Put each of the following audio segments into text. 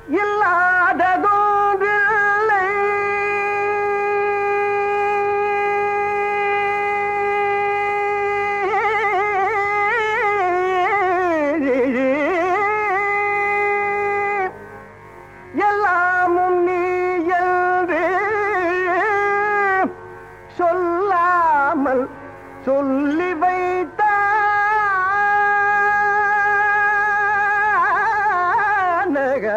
இல்லாததோன்றில்லை எல்லாமும் நீ என்று சொல்லாமல் சொல்லி வைத்தானக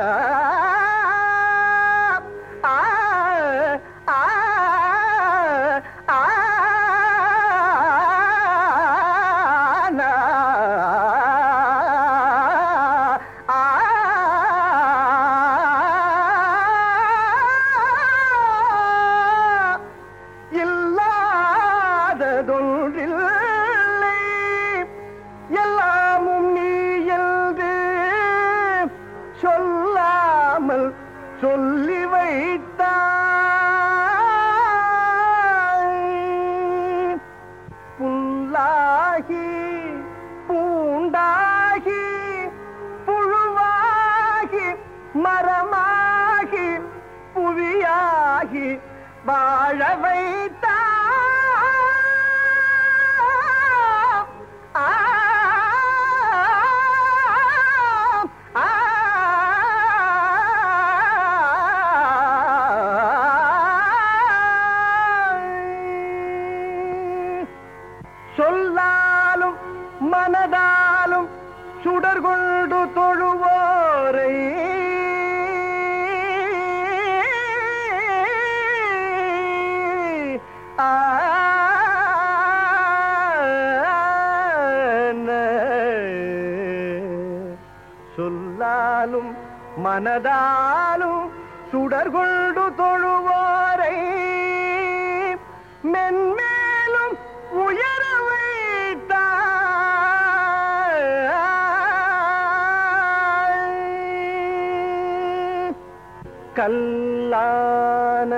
ஆ ஆ ஆ இல்லாததொன்றில்லை எல்லாமும் நீ என்று சொல்லாமல் சொல்லி வைத்தாய் புல்லாகி பூண்டாகி புழுவாகி மரமாகி புவியாகி வாழ வைத்தா சொல்லாலும் மனதாலும் சுடர் கொண்டு தொழுவோரை சொல்லாலும் மனதாலும் சுடர் கொண்டு தொழுவோரை மென்மேலும் உயர வைத்தாய் கல்லான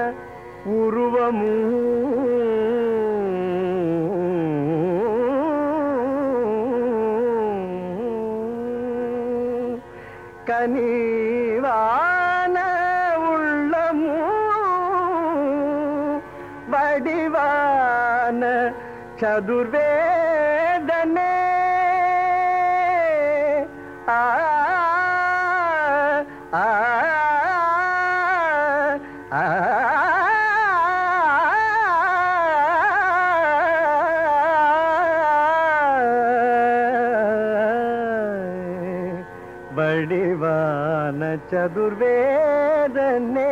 உருவமும் கனிவான உள்ளமும் வடிவான சதுர்வேதனே ஆ ஆ ஆ வடிவான சதுர்வேதனே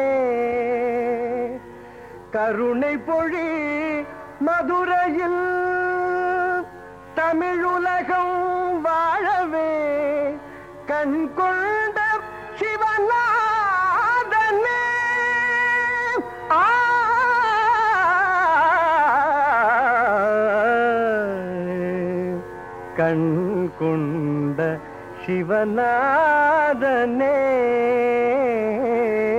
கருணை பொழி மதுரையில் தமிழுலகம் வாழவே கண் கொண்ட சிவநாதனே ஆ கண் கொண்ட சிவநாதனே